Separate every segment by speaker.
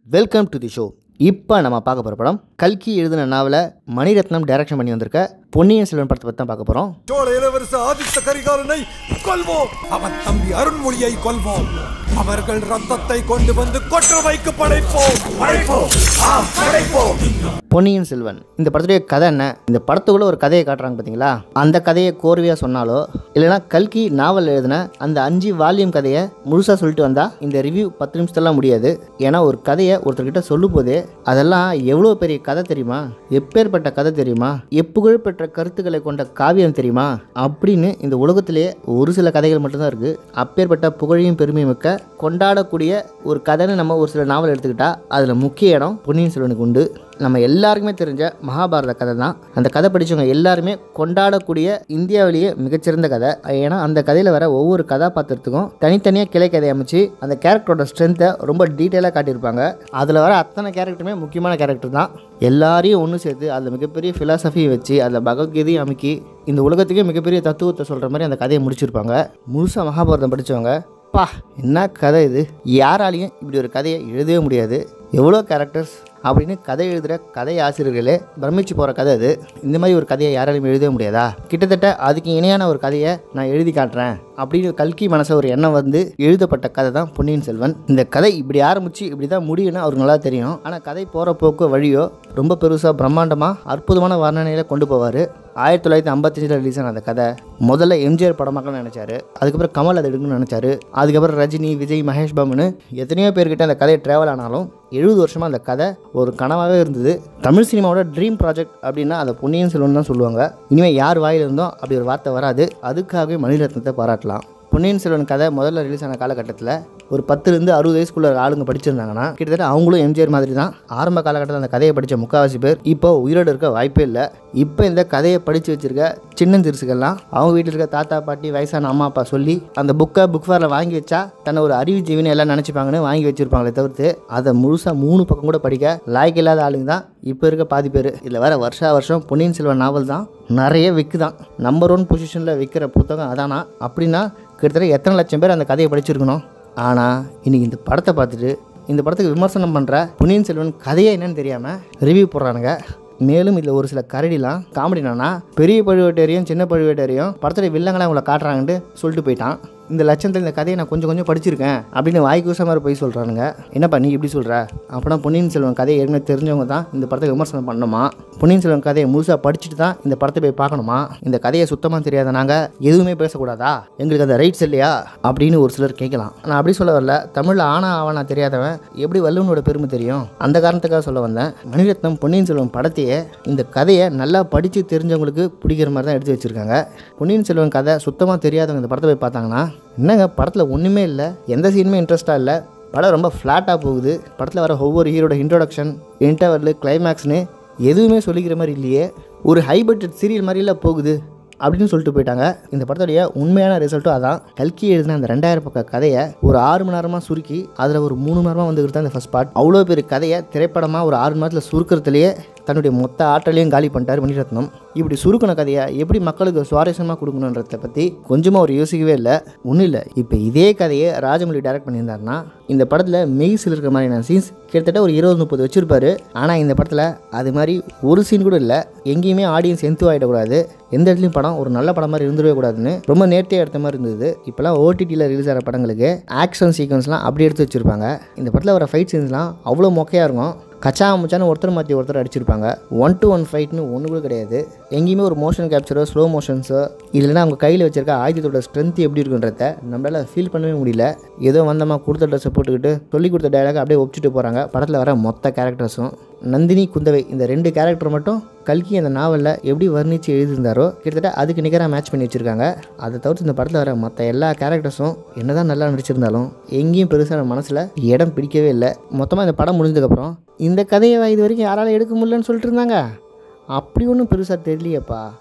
Speaker 1: welcome to the show இப்போ நம்ம பார்க்க போகிற படம் கல்கி எழுதின நாவலை மணிரத்னம் டைரக்ஷன் பண்ணி வந்திருக்க பொன்னியின் செல்வன் படத்தை பற்றி தான் பார்க்க போகிறோம்
Speaker 2: சோழ இளவரச ஆதித்த கரிகாலனை கொல்வோம் அவன் தம்பி அருண்மொழியை கொல்வோம் அவர்கள் ரத்தத்தை கொண்டு வந்து கொற்றவைக்கு படைப்போம் படைப்போம் ஆம், படைப்போம்
Speaker 1: பொன்னியின் செல்வன் இந்த படத்துடைய கதை என்ன இந்த படத்துக்குள்ள ஒரு கதையை காட்டுறாங்க பார்த்தீங்களா அந்த கதையை கோர்வையாக சொன்னாலோ இல்லைனா கல்கி நாவல் எழுதின அந்த அஞ்சு வால்யூம் கதையை முழுசாக சொல்லிட்டு வந்தா இந்த ரிவ்யூ பத்து நிமிஷத்துலாம் முடியாது ஏன்னா ஒரு கதையை ஒருத்தர்கிட்ட சொல்லும் போதே அதெல்லாம் எவ்வளோ பெரிய கதை தெரியுமா எப்பேற்பட்ட கதை தெரியுமா எப்புகழ்பெற்ற கருத்துக்களை கொண்ட காவியம் தெரியுமா அப்படின்னு இந்த உலகத்திலேயே ஒரு சில கதைகள் மட்டும்தான் இருக்குது அப்பேற்பட்ட புகழையும் பெருமையும் மிக்க கொண்டாடக்கூடிய ஒரு கதைன்னு நம்ம ஒரு சில நாவல் எடுத்துக்கிட்டா அதில் முக்கிய இடம் பொன்னியின் செல்வனுக்கு உண்டு நம்ம எல்லாருக்குமே தெரிஞ்ச மகாபாரத கதை தான் அந்த கதை படித்தவங்க எல்லாருமே கொண்டாடக்கூடிய இந்தியாவிலேயே மிகச்சிறந்த கதை ஏன்னா அந்த கதையில் வர ஒவ்வொரு கதாபாத்திரத்துக்கும் தனித்தனியாக கிளை கதை அமைச்சு அந்த கேரக்டரோட ஸ்ட்ரென்த்தை ரொம்ப டீட்டெயிலாக காட்டியிருப்பாங்க அதில் வர அத்தனை கேரக்டருமே முக்கியமான கேரக்டர் தான் எல்லாரையும் ஒன்று சேர்த்து அதில் மிகப்பெரிய ஃபிலாசபியை வச்சு அதில் பகவத்கீதையும் அமைக்கி இந்த உலகத்துக்கே மிகப்பெரிய தத்துவத்தை சொல்கிற மாதிரி அந்த கதையை முடிச்சிருப்பாங்க முழுசாக மகாபாரதம் படித்தவங்க பா என்ன கதை இது யாராலையும் இப்படி ஒரு கதையை எழுதவே முடியாது எவ்வளோ கேரக்டர்ஸ் அப்படின்னு கதை எழுதுகிற கதை ஆசிரியர்களே பிரமிச்சு போகிற கதை அது இந்த மாதிரி ஒரு கதையை யாராலையும் எழுதவே முடியாதா கிட்டத்தட்ட அதுக்கு இணையான ஒரு கதையை நான் எழுதி காட்டுறேன் அப்படின்னு கல்கி மனச ஒரு எண்ணம் வந்து எழுதப்பட்ட கதை தான் பொன்னியின் செல்வன் இந்த கதை இப்படி ஆரம்பித்து இப்படி தான் முடியும்னு அவருக்கு நல்லா தெரியும் ஆனால் கதை போகிற போக்கு வழியோ ரொம்ப பெருசாக பிரம்மாண்டமாக அற்புதமான வர்ணனையில் கொண்டு போவார் ஆயிரத்தி தொள்ளாயிரத்தி ஐம்பத்தஞ்சில் ரிலீஸ் ஆன அந்த கதை முதல்ல எம்ஜிஆர் படமாக்கணும்னு நினச்சாரு அதுக்கப்புறம் கமல் அதை எடுக்கணும்னு நினச்சாரு அதுக்கப்புறம் ரஜினி விஜய் மகேஷ் பாபுன்னு எத்தனையோ பேர்கிட்ட அந்த கதையை ட்ராவல் ஆனாலும் எழுபது வருஷமாக அந்த கதை ஒரு கனவாகவே இருந்தது தமிழ் சினிமாவோட ட்ரீம் ப்ராஜெக்ட் அப்படின்னா அதை பொன்னியின் செல்வன் தான் சொல்லுவாங்க இனிமேல் யார் வாயில் இருந்தோ அப்படி ஒரு வார்த்தை வராது அதுக்காகவே மணிரத்னத்தை பாராட்டலாம் பொன்னியின் செல்வன் கதை முதல்ல ரிலீஸ் ஆன காலகட்டத்தில் ஒரு பத்துலேருந்து அறுபது வயசுக்குள்ள ஆளுங்க படிச்சிருந்தாங்கன்னா கிட்டத்தட்ட அவங்களும் எம்ஜிஆர் மாதிரி தான் ஆரம்ப காலகட்டத்தில் அந்த கதையை படித்த முக்கால்வாசி பேர் இப்போ உயிரோடு இருக்க வாய்ப்பே இல்லை இப்போ இந்த கதையை படித்து வச்சிருக்க சின்னஞ்சிறுசுகள்லாம் அவங்க வீட்டில் இருக்க தாத்தா பாட்டி வயசான அம்மா அப்பா சொல்லி அந்த புக்கை புக் ஃபேரில் வாங்கி வச்சா தன்னை ஒரு அறிவு ஜீவனை எல்லாம் நினச்சிப்பாங்கன்னு வாங்கி வச்சிருப்பாங்களே தவிர்த்து அதை முழுசாக மூணு பக்கம் கூட படிக்க லாய்க்கு இல்லாத ஆளுங்க தான் இப்போ இருக்க பாதி பேர் இதில் வேற வருஷா வருஷம் பொன்னியின் செல்வன் நாவல் தான் நிறைய விற்குதான் நம்பர் ஒன் பொசிஷனில் விற்கிற புத்தகம் அதானா அப்படின்னா கிட்டத்தட்ட எத்தனை லட்சம் பேர் அந்த கதையை படிச்சிருக்கணும் ஆனால் இன்னைக்கு இந்த படத்தை பார்த்துட்டு இந்த படத்துக்கு விமர்சனம் பண்ணுற பொன்னியின் செல்வன் கதையே என்னன்னு தெரியாமல் ரிவ்யூ போடுறானுங்க மேலும் இதில் ஒரு சில கரடிலாம் காமெடி என்னன்னா பெரிய பழுவேட்டரையும் சின்ன பழுவேட்டரையும் படத்தில் வில்லங்களை அவங்கள காட்டுறாங்கன்ட்டு சொல்லிட்டு போயிட்டான் இந்த லட்சத்தில் இந்த கதையை நான் கொஞ்சம் கொஞ்சம் படிச்சிருக்கேன் அப்படின்னு வாய்க்கூச மாதிரி போய் சொல்கிறானுங்க என்னப்பா நீ இப்படி சொல்கிற அப்படின்னா பொன்னியின் செல்வன் கதையை ஏற்கனவே தெரிஞ்சவங்க தான் இந்த படத்தை விமர்சனம் பண்ணணுமா பொன்னியின் செல்வன் கதையை முழுசாக படிச்சுட்டு தான் இந்த படத்தை போய் பார்க்கணுமா இந்த கதையை சுத்தமாக தெரியாத நாங்கள் எதுவுமே பேசக்கூடாதா எங்களுக்கு அந்த ரைட்ஸ் இல்லையா அப்படின்னு ஒரு சிலர் கேட்கலாம் நான் அப்படி சொல்ல வரல தமிழில் ஆனா ஆவணா தெரியாதவன் எப்படி வல்லுவனோட பெருமை தெரியும் அந்த காரணத்துக்காக சொல்ல வந்தேன் மணிரத்னம் பொன்னியின் செல்வன் படத்தையே இந்த கதையை நல்லா படித்து தெரிஞ்சவங்களுக்கு பிடிக்கிற மாதிரி தான் எடுத்து வச்சுருக்காங்க பொன்னியின் செல்வன் கதை சுத்தமாக தெரியாதவங்க இந்த படத்தை போய் பார்த்தாங்கன்னா என்னங்க படத்தில் ஒன்றுமே இல்லை எந்த சீனுமே இன்ட்ரெஸ்ட்டாக இல்லை படம் ரொம்ப ஃப்ளாட்டாக போகுது படத்தில் வர ஒவ்வொரு ஹீரோட இன்ட்ரோடக்ஷன் இன்டர்வல் கிளைமேக்ஸ்னு எதுவுமே சொல்லிக்கிற மாதிரி இல்லையே ஒரு ஹை பட்ஜெட் சீரியல் மாதிரிலாம் போகுது அப்படின்னு சொல்லிட்டு போயிட்டாங்க இந்த படத்துடைய உண்மையான ரிசல்ட்டும் அதான் கல்கி எழுதின அந்த ரெண்டாயிரம் பக்க கதையை ஒரு ஆறு மணி நேரமாக சுருக்கி அதில் ஒரு மூணு மணி நேரமாக வந்துக்கிட்டு தான் இந்த ஃபஸ்ட் பார்ட் அவ்வளோ பெரிய கதையை திரைப்படமாக ஒரு ஆறு மணி நேரத்தில் சுருக்கிறதுலேயே தன்னுடைய மொத்த ஆற்றலையும் காலி பண்ணிட்டார் மணிரத்னம் இப்படி சுருக்கின கதையை எப்படி மக்களுக்கு சுவாரஸ்யமாக கொடுக்கணுன்றத பற்றி கொஞ்சமாக ஒரு யோசிக்கவே இல்லை ஒன்றும் இல்லை இப்போ இதே கதையை ராஜமௌழி டைரக்ட் பண்ணியிருந்தாருன்னா இந்த படத்தில் மெய்ஸில் இருக்கிற மாதிரியான சீன்ஸ் கிட்டத்தட்ட ஒரு இருபது முப்பது வச்சுருப்பாரு ஆனால் இந்த படத்தில் அது மாதிரி ஒரு சீன் கூட இல்லை எங்கேயுமே ஆடியன்ஸ் எந்து ஆகிடக்கூடாது எந்த இடத்துலையும் படம் ஒரு நல்ல படம் மாதிரி இருந்துடவே கூடாதுன்னு ரொம்ப நேர்த்தியாக எடுத்த மாதிரி இருந்தது இப்போலாம் ஓடிடியில் ரிலீஸ் ஆகிற படங்களுக்கு ஆக்ஷன் சீக்வன்ஸ்லாம் அப்படி எடுத்து வச்சுருப்பாங்க இந்த படத்தில் வர ஃபைட் சீன்ஸ்லாம் அவ்வளோ மொக்கையாக இருக்கும் கச்சா முச்சான்னு ஒருத்தர் மாற்றி ஒருத்தர் அடிச்சிருப்பாங்க ஒன் டு ஒன் ஃபைட்னு ஒன்று கூட கிடையாது எங்கேயுமே ஒரு மோஷன் கேப்சரோ ஸ்லோ மோஷன்ஸோ இல்லைன்னா அவங்க கையில் வச்சிருக்க ஆயுதத்தோட ஸ்ட்ரென்த் எப்படி இருக்குன்றத நம்மளால் ஃபீல் பண்ணவே முடியல ஏதோ வந்தமா கொடுத்த ட்ரெஸ்ஸை போட்டுக்கிட்டு சொல்லி கொடுத்த டைலாக் அப்படியே ஒப்பிச்சுட்டு போகிறாங்க படத்தில் வர மொத்த கேரக்டர்ஸும் நந்தினி குந்தவை இந்த ரெண்டு கேரக்டர் மட்டும் கல்கி அந்த நாவலில் எப்படி வர்ணித்து எழுதியிருந்தாரோ கிட்டத்தட்ட அதுக்கு நிகராக மேட்ச் பண்ணி வச்சுருக்காங்க அதை தவிர்த்து இந்த படத்தில் வர மற்ற எல்லா கேரக்டர்ஸும் என்னதான் நல்லா நடிச்சிருந்தாலும் எங்கேயும் பெருசாக மனசில் இடம் பிடிக்கவே இல்லை மொத்தமாக இந்த படம் முடிஞ்சதுக்கப்புறம் இந்த கதையை இது வரைக்கும் யாராலும் எடுக்க முடியலன்னு சொல்லிட்டு இருந்தாங்க அப்படி ஒன்றும் பெருசாக தெரியலையேப்பா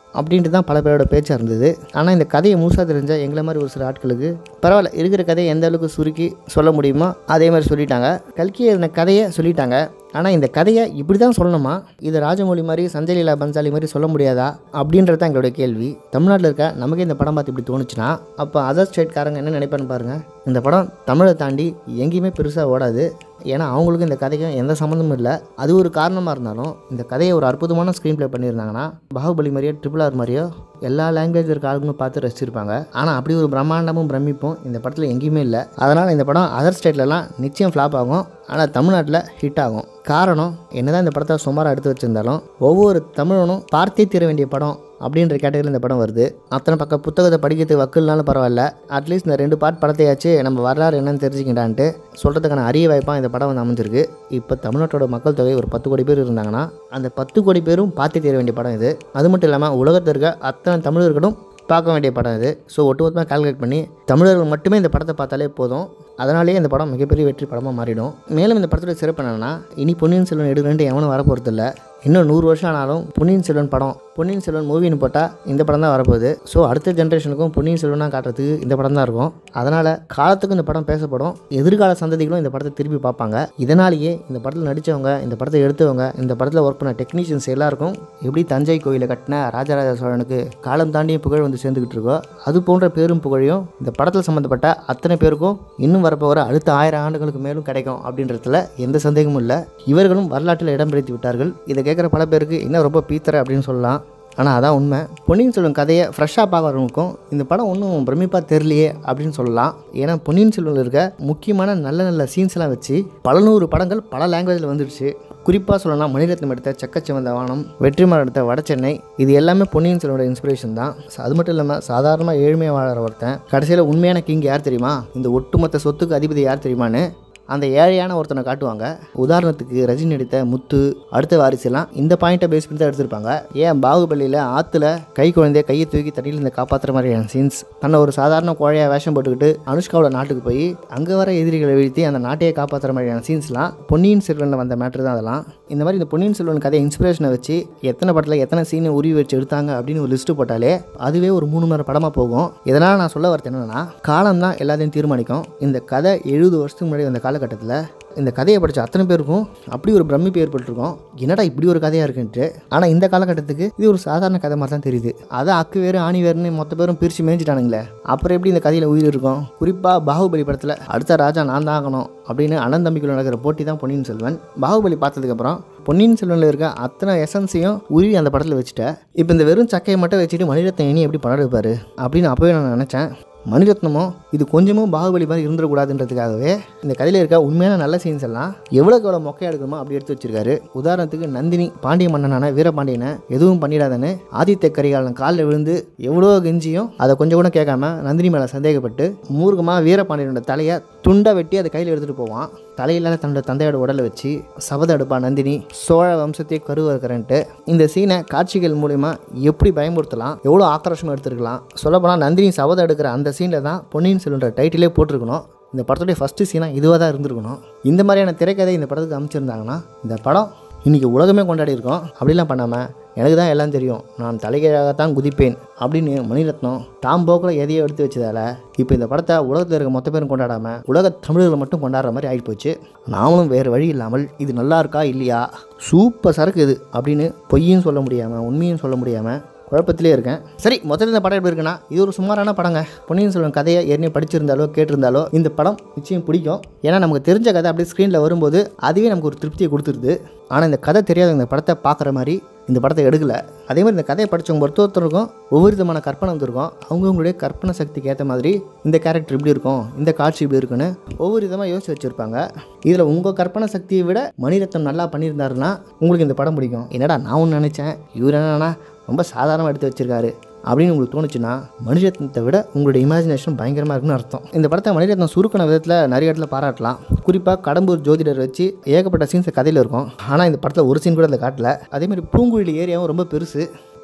Speaker 1: அப்படின்ட்டு தான் பல பேரோட பேச்சாக இருந்தது ஆனால் இந்த கதையை முழுசாக தெரிஞ்ச எங்களை மாதிரி ஒரு சில ஆட்களுக்கு பரவாயில்ல இருக்கிற கதையை எந்த அளவுக்கு சுருக்கி சொல்ல முடியுமோ அதே மாதிரி சொல்லிட்டாங்க கல்கி எழுதின கதையை சொல்லிட்டாங்க ஆனால் இந்த கதையை இப்படி தான் சொல்லணுமா இது ராஜமௌழி மாதிரி சஞ்சய் லீலா பன்சாலி மாதிரி சொல்ல முடியாதா அப்படின்றது தான் எங்களுடைய கேள்வி தமிழ்நாட்டில் இருக்க நமக்கே இந்த படம் பார்த்து இப்படி தோணுச்சுன்னா அப்போ அதர் ஸ்டேட்காரங்க என்ன நினைப்பான்னு பாருங்கள் இந்த படம் தமிழை தாண்டி எங்கேயுமே பெருசாக ஓடாது ஏன்னா அவங்களுக்கு இந்த கதைக்கும் எந்த சம்மந்தமும் இல்லை அது ஒரு காரணமாக இருந்தாலும் இந்த கதையை ஒரு அற்புதமான ஸ்க்ரீன் ப்ளே பண்ணியிருந்தாங்கன்னா பாகுபலி மாதிரியோ ட்ரிபிள் ஆர் மாதிரியோ எல்லா லாங்குவேஜ் இருக்க ஆளுங்களும் பார்த்து ரசிச்சிருப்பாங்க ஆனால் அப்படி ஒரு பிரம்மாண்டமும் பிரமிப்பும் இந்த படத்தில் எங்கேயுமே இல்லை அதனால் இந்த படம் அதர் ஸ்டேட்லலாம் நிச்சயம் ஃப்ளாப் ஆகும் ஆனால் தமிழ்நாட்டில் ஹிட் ஆகும் காரணம் என்னதான் இந்த படத்தை சுமாராக எடுத்து வச்சிருந்தாலும் ஒவ்வொரு தமிழனும் பார்த்தே தீர வேண்டிய படம் அப்படின்ற கேட்டகரியில் இந்த படம் வருது அத்தனை பக்கம் புத்தகத்தை படிக்கிறதுக்கு வக்கல்னாலும் பரவாயில்ல அட்லீஸ்ட் இந்த ரெண்டு பார்ட் படத்தையாச்சு நம்ம வரலாறு என்னன்னு தெரிஞ்சுக்கிட்டான்ட்டு சொல்கிறதுக்கான அரிய வாய்ப்பாக இந்த படம் வந்து அமைஞ்சிருக்கு இப்போ தமிழ்நாட்டோட மக்கள் தொகை ஒரு பத்து கோடி பேர் இருந்தாங்கன்னா அந்த பத்து கோடி பேரும் பார்த்தே தீர வேண்டிய படம் இது அது மட்டும் இல்லாமல் உலகத்தில் இருக்க அத்தனை தமிழர்களும் பார்க்க வேண்டிய படம் இது ஸோ ஒட்டுமொத்தமாக கால்குலேட் பண்ணி தமிழர்கள் மட்டுமே இந்த படத்தை பார்த்தாலே போதும் அதனாலேயே இந்த படம் மிகப்பெரிய வெற்றி படமாக மாறிடும் மேலும் இந்த படத்தோட சிறப்பு என்னன்னா இனி பொன்னியின் செல்வன் எடுக்கிறேன்ட்டு எவனும் வரப்போகிறது இல்லை இன்னும் நூறு வருஷம் ஆனாலும் பொன்னியின் செல்வன் படம் பொன்னியின் செல்வன் மூவின்னு போட்டால் இந்த படம் தான் வரப்போகுது ஸோ அடுத்த ஜென்ரேஷனுக்கும் பொன்னியின் செல்வனாக காட்டுறதுக்கு இந்த படம் தான் இருக்கும் அதனால் காலத்துக்கும் இந்த படம் பேசப்படும் எதிர்கால சந்ததிகளும் இந்த படத்தை திருப்பி பார்ப்பாங்க இதனாலேயே இந்த படத்தில் நடித்தவங்க இந்த படத்தை எடுத்தவங்க இந்த படத்தில் ஒர்க் பண்ண டெக்னீஷியன்ஸ் எல்லாருக்கும் எப்படி தஞ்சை கோயிலை கட்டின ராஜராஜ சோழனுக்கு காலம் தாண்டிய புகழ் வந்து சேர்ந்துக்கிட்டு இருக்கோ அது போன்ற பேரும் புகழையும் இந்த படத்தில் சம்மந்தப்பட்ட அத்தனை பேருக்கும் இன்னும் வரப்போகிற அடுத்த ஆயிரம் ஆண்டுகளுக்கு மேலும் கிடைக்கும் அப்படின்றதுல எந்த சந்தேகமும் இல்லை இவர்களும் வரலாற்றில் இடம் பிடித்து விட்டார்கள் இதை கேட்குற பல பேருக்கு இன்னும் ரொம்ப பீத்தர அப்படின்னு சொல்லலாம் ஆனால் அதான் உண்மை பொன்னியின் செல்வன் கதையை ஃப்ரெஷ்ஷாக பார்க்குறவங்களுக்கும் இந்த படம் ஒன்றும் பிரமிப்பாக தெரியலையே அப்படின்னு சொல்லலாம் ஏன்னா பொன்னியின் செல்வனில் இருக்க முக்கியமான நல்ல நல்ல சீன்ஸ்லாம் வச்சு பல நூறு படங்கள் பல லாங்குவேஜில் வந்துடுச்சு குறிப்பாக சொல்லலாம் மணிரத்னம் எடுத்த செக்கச்சிவந்த வானம் வெற்றிமாறன் எடுத்த வடசென்னை இது எல்லாமே பொன்னியின் செல்வனோட இன்ஸ்பிரேஷன் தான் So, அது மட்டும் இல்லாமல் சாதாரணமாக ஏழ்மையாக வாழற ஒருத்தன் கடைசியில் உண்மையான கிங் யார் தெரியுமா இந்த ஒட்டுமொத்த சொத்துக்கு அதிபதி யார் தெரியுமான்னு அந்த ஏழையான ஒருத்தனை காட்டுவாங்க உதாரணத்துக்கு ரஜினி நடித்த முத்து அடுத்த வாரிசுலாம் இந்த பாயிண்ட்டை பேஸ் பண்ணி தான் எடுத்திருப்பாங்க ஏன் பாகுபலியில் ஆற்றுல கை குழந்தைய கையை தூக்கி தண்ணியில் இருந்து காப்பாற்றுற மாதிரியான சீன்ஸ் தன்னை ஒரு சாதாரண கோழையாக வேஷம் போட்டுக்கிட்டு அனுஷ்காவோட நாட்டுக்கு போய் அங்கே வர எதிரிகளை வீழ்த்தி அந்த நாட்டையே காப்பாற்றுற மாதிரியான சீன்ஸ்லாம் பொன்னியின் செல்வனில் வந்த மேட்ரு தான் அதெல்லாம் இந்த மாதிரி இந்த பொன்னியின் செல்வன் கதை இன்ஸ்பிரேஷனை வச்சு எத்தனை படத்தில் எத்தனை சீனை உருவி வச்சு எடுத்தாங்க அப்படின்னு ஒரு லிஸ்ட்டு போட்டாலே அதுவே ஒரு மூணு மணி நேரம் படமாக போகும் இதனால் நான் சொல்ல வரது என்னென்னா காலம் தான் எல்லாத்தையும் தீர்மானிக்கும் இந்த கதை எழுபது வருஷத்துக்கு முன்னாடி அந்த காலகட்டத்தில் இந்த கதையை படித்த அத்தனை பேருக்கும் அப்படி ஒரு பிரமிப்பு ஏற்பட்டிருக்கும் என்னடா இப்படி ஒரு கதையாக இருக்குன்ட்டு ஆனால் இந்த காலகட்டத்துக்கு இது ஒரு சாதாரண கதை மாதிரி தான் தெரியுது அதை அக்கு வேறு ஆணி வேறுன்னு மொத்த பேரும் பிரித்து மேய்ஞ்சிட்டானுங்களே அப்புறம் எப்படி இந்த கதையில் உயிர் இருக்கும் குறிப்பாக பாகுபலி படத்தில் அடுத்த ராஜா நான் தான் ஆகணும் அப்படின்னு அண்ணன் தம்பிக்குள்ள நடக்கிற போட்டி தான் பொன்னியின் செல்வன் பாகுபலி பார்த்ததுக்கப்புறம் பொன்னியின் செல்வனில் இருக்க அத்தனை எசன்ஸையும் உருவி அந்த படத்தில் வச்சுட்டேன் இப்போ இந்த வெறும் சக்கையை மட்டும் வச்சுட்டு மணிரத்னம் இனி எப்படி படம் எடுப்பார் அப்படின்னு அப்போவே நான் நினச்சேன் மணிரத்னமும் இது கொஞ்சமும் பாகுபலி மாதிரி இருந்துடக்கூடாதுன்றதுக்காகவே இந்த கதையில் இருக்க உண்மையான நல்ல சீன்ஸ் எல்லாம் எவ்வளோக்கு எவ்வளோ மொக்கையாக எடுக்கணுமோ அப்படி எடுத்து வச்சிருக்காரு உதாரணத்துக்கு நந்தினி பாண்டிய மன்னனான வீரபாண்டியனை எதுவும் பண்ணிடாதன்னு ஆதித்த கரிகாலன் காலில் விழுந்து எவ்வளோ கெஞ்சியும் அதை கொஞ்சம் கூட கேட்காம நந்தினி மேலே சந்தேகப்பட்டு மூர்க்கமாக வீரபாண்டியனோட தலையை துண்டை வெட்டி அதை கையில் எடுத்துகிட்டு போவான் தலையில்லாத தன்னோட தந்தையோட உடலை வச்சு சபத அடுப்பா நந்தினி சோழ வம்சத்தை கருவறுக்கிறன்ட்டு இந்த சீனை காட்சிகள் மூலிமா எப்படி பயமுறுத்தலாம் எவ்வளோ ஆக்ரோஷமாக எடுத்துருக்கலாம் சொல்லப்போனால் நந்தினி சபதம் எடுக்கிற அந்த சீனில் தான் பொன்னியின் செல்வன்ற டைட்டிலே போட்டிருக்கணும் இந்த படத்துடைய ஃபஸ்ட்டு சீனாக இதுவாக தான் இருந்திருக்கணும் இந்த மாதிரியான திரைக்கதை இந்த படத்துக்கு அமைச்சிருந்தாங்கன்னா இந்த படம் இன்றைக்கி உலகமே கொண்டாடி இருக்கோம் அப்படிலாம் பண்ணாமல் எனக்கு தான் எல்லாம் தெரியும் நான் தலைகீழாகத்தான் குதிப்பேன் அப்படின்னு மணிரத்னம் தாம் போக்கில் எதையோ எடுத்து வச்சதால இப்போ இந்த படத்தை உலகத்தில் இருக்க மொத்த பேரும் கொண்டாடாமல் உலக தமிழர்களை மட்டும் கொண்டாடுற மாதிரி ஆகிப்போச்சு நாமளும் வேறு வழி இல்லாமல் இது நல்லா இருக்கா இல்லையா சூப்பர் சரக்கு இது அப்படின்னு பொய்யும் சொல்ல முடியாமல் உண்மையும் சொல்ல முடியாமல் குழப்பத்திலே இருக்கேன் சரி மொத்தத்தில் இந்த படம் எப்படி இருக்குன்னா இது ஒரு சுமாரான படங்க பொன்னியின் செல்வன் கதையை ஏற்கனவே படிச்சிருந்தாலோ கேட்டிருந்தாலோ இந்த படம் நிச்சயம் பிடிக்கும் ஏன்னா நமக்கு தெரிஞ்ச கதை அப்படியே ஸ்க்ரீனில் வரும்போது அதுவே நமக்கு ஒரு திருப்தியை கொடுத்துருது ஆனால் இந்த கதை தெரியாத இந்த படத்தை பார்க்குற மாதிரி இந்த படத்தை எடுக்கல அதே மாதிரி இந்த கதையை படித்தவங்க ஒருத்தருக்கும் ஒவ்வொரு விதமான கற்பனை வந்திருக்கும் அவங்கவுங்களுடைய கற்பனை சக்திக்கு ஏற்ற மாதிரி இந்த கேரக்டர் இப்படி இருக்கும் இந்த காட்சி இப்படி இருக்குன்னு ஒவ்வொரு விதமாக யோசிச்சு வச்சுருப்பாங்க இதில் உங்கள் கற்பனை சக்தியை விட மணிரத்னம் நல்லா பண்ணியிருந்தாருன்னா உங்களுக்கு இந்த படம் பிடிக்கும் என்னடா நான் ஒன்று நினச்சேன் இவர் என்னன்னா ரொம்ப சாதாரணமாக எடுத்து வச்சிருக்காரு அப்படின்னு உங்களுக்கு தோணுச்சுன்னா மணிரத்னத்தை விட உங்களுடைய இமேஜினேஷன் பயங்கரமாக இருக்குன்னு அர்த்தம் இந்த படத்தை மணிரத்னம் சுருக்கின விதத்தில் நிறைய இடத்துல பாராட்டலாம் குறிப்பாக கடம்பூர் ஜோதிடர் வச்சு ஏகப்பட்ட சீன்ஸ் கதையில் இருக்கும் ஆனால் இந்த படத்தில் ஒரு சீன் கூட அதில் காட்டல அதே மாதிரி பூங்குழலி ஏரியாவும் ரொம்ப பெருசு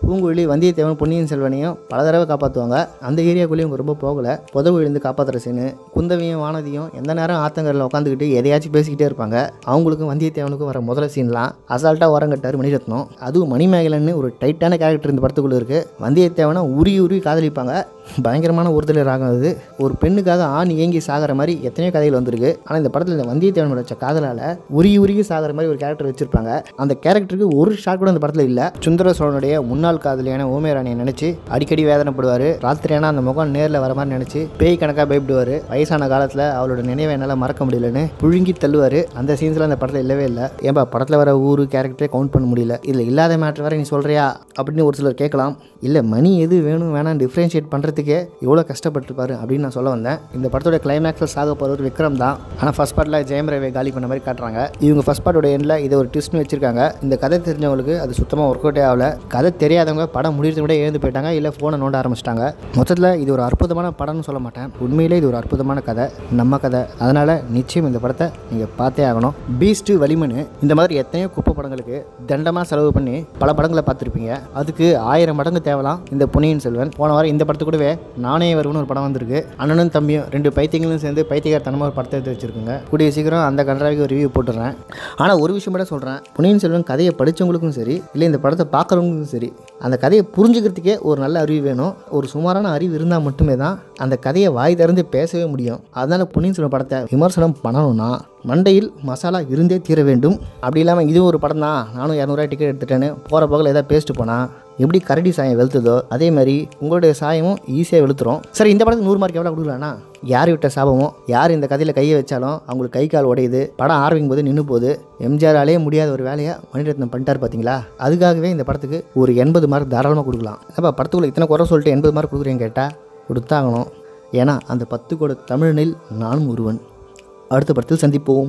Speaker 1: பூங்குழலி வந்தியத்தேவன் பொன்னியின் செல்வனையும் பல தடவை காப்பாற்றுவாங்க அந்த ஏரியாக்குள்ளேயும் இவங்க ரொம்ப போகல புதவு விழுந்து காப்பாற்றுற சீனு குந்தவியும் வானதியும் எந்த நேரம் ஆத்தங்கரில் உட்காந்துக்கிட்டு எதையாச்சும் பேசிக்கிட்டே இருப்பாங்க அவங்களுக்கும் வந்தியத்தேவனுக்கும் வர முதல் சீன்லாம் அசால்ட்டாக உரங்கட்டார் மணிரத்னம் அதுவும் மணிமேகலன்னு ஒரு டைட்டான கேரக்டர் இந்த படத்துக்குள்ளே இருக்குது வந்தியத்தேவனை உருகி உருகி காதலிப்பாங்க பயங்கரமான ஒருதலை ராகம் அது ஒரு பெண்ணுக்காக ஆண் ஏங்கி சாகிற மாதிரி எத்தனையோ கதைகள் வந்திருக்கு ஆனால் இந்த படத்தில் இந்த வந்தியத்தேவன் வச்ச காதலால் உருகி உருகி சாகிற மாதிரி ஒரு கேரக்டர் வச்சிருப்பாங்க அந்த கேரக்டருக்கு ஒரு ஷாட் கூட இந்த படத்தில் இல்லை சுந்தர சோழனுடைய முன்னாள் காதலியான ஓமேராணியை நினச்சி அடிக்கடி வேதனைப்படுவார் ராத்திரியானா அந்த முகம் நேரில் வர மாதிரி நினச்சி பேய் கணக்காக பயப்படுவார் வயசான காலத்தில் அவளோட நினைவை என்னால் மறக்க முடியலன்னு புழுங்கி தள்ளுவார் அந்த சீன்ஸ்லாம் அந்த படத்தில் இல்லவே இல்லை ஏன்பா படத்தில் வர ஊர் கேரக்டரே கவுண்ட் பண்ண முடியல இதில் இல்லாத மேட்ரு வேற நீ சொல்கிறியா அப்படின்னு ஒரு சிலர் கேட்கலாம் இல்லை மணி எது வேணும் வேணாம் டிஃப்ரென்ஷியேட் பண்ணுறதுக்கே இவ்வளோ கஷ்டப்பட்டுருப்பாரு அப்படின்னு நான் சொல்ல வந்தேன் இந்த படத்தோட கிளைமேக்ஸில் சாக போகிறவர் விக்ரம் தான் ஆனால் ஃபஸ்ட் பார்ட்டில் ஜெயம் ரவி காலி பண்ண மாதிரி காட்டுறாங்க இவங்க ஃபஸ்ட் பார்ட்டோட எண்டில் இதை ஒரு ட்விஸ்ட்னு வச்சிருக்காங்க இந்த கதை தெரிஞ்சவங்களுக்கு அது சுத்தமாக ஒர்க் அவுட்டே ஆகல கதை தெரியாதவங்க படம் முடியறது கூட எழுந்து போயிட்டாங்க இல்லை ஃபோனை நோண்ட ஆரம்பிச்சிட்டாங்க மொத்தத்தில் இது ஒரு அற்புதமான படம்னு சொல்ல மாட்டேன் உண்மையிலே இது ஒரு அற்புதமான கதை நம்ம கதை அதனால் நிச்சயம் இந்த படத்தை நீங்கள் பார்த்தே ஆகணும் பீஸ்ட்டு வலிமனு இந்த மாதிரி எத்தனையோ குப்பை படங்களுக்கு தண்டமாக செலவு பண்ணி பல படங்களை பார்த்துருப்பீங்க அதுக்கு ஆயிரம் மடங்கு தேவலாம் இந்த பொன்னியின் செல்வன் போன வாரம் இந்த படத்து கூடவே நானே வருவன் ஒரு படம் வந்திருக்கு அண்ணனும் தம்பியும் ரெண்டு பைத்தியங்களும் சேர்ந்து பைத்தியகாரத்தனமாக ஒரு படத்தை எடுத்து வச்சிருக்குங்க கூடிய சீக்கிரம் அந்த கன்றாவிக்கு ஒரு ரிவ்யூ போட்டுடுறேன் ஆனால் ஒரு விஷயம் மட்டும் சொல்கிறேன் பொன்னியின் செல்வன் கதையை படித்தவங்களுக்கும் சரி இல்லை இந்த படத்தை பார்க்குறவங்களுக்கும் சரி அந்த கதையை புரிஞ்சுக்கிறதுக்கே ஒரு நல்ல அறிவு வேணும் ஒரு சுமாரான அறிவு இருந்தால் மட்டுமே தான் அந்த கதையை வாய் திறந்து பேசவே முடியும் அதனால் பொன்னியின் செல்வன் படத்தை விமர்சனம் பண்ணணும்னா மண்டையில் மசாலா இருந்தே தீர வேண்டும் அப்படி இல்லாமல் இதுவும் ஒரு படம் தான் நானும் இரநூறுவா டிக்கெட் எடுத்துட்டேன்னு போகிற போகில் ஏதாவது பேசிட்டு போனால் எப்படி கரடி சாயம் வெளுத்துதோ அதே மாதிரி உங்களுடைய சாயமும் ஈஸியாக வெளுத்துரும் சரி இந்த படத்துக்கு நூறு மார்க் எவ்வளோ கொடுக்கலாம்னா யார் விட்ட சாபமோ யார் இந்த கதையில் கையை வச்சாலும் அவங்களுக்கு கை கால் உடையுது படம் ஆரம்பிக்கும் போது நின்று போகுது எம்ஜிஆராலே முடியாத ஒரு வேலையை மணிரத்னம் பண்ணிட்டார் பார்த்தீங்களா அதுக்காகவே இந்த படத்துக்கு ஒரு எண்பது மார்க் தாராளமாக கொடுக்கலாம் அப்போ படத்துக்குள்ள இத்தனை குறை சொல்லிட்டு எண்பது மார்க் கொடுக்குறேன்னு கேட்டால் கொடுத்தாகணும் ஏன்னா அந்த பத்து கோடி தமிழனில் நானும் ஒருவன் அடுத்த படத்தில் சந்திப்போம்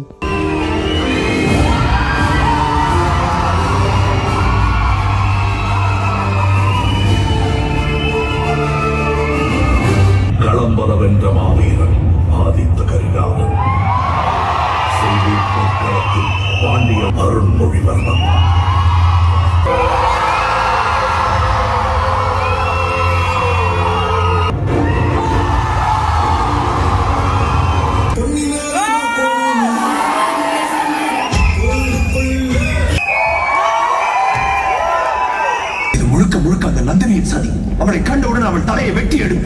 Speaker 3: களம்பர வென்ற மாவீரன் ஆதித்த கரிகாலன் செய்தி போர்க்களத்தில் பாண்டிய அருண்மொழிவர்மன்
Speaker 4: இது முழுக்க முழுக்க அந்த நந்தினியின் சதி அவளை கண்டவுடன் அவள் தலையை வெட்டி எடு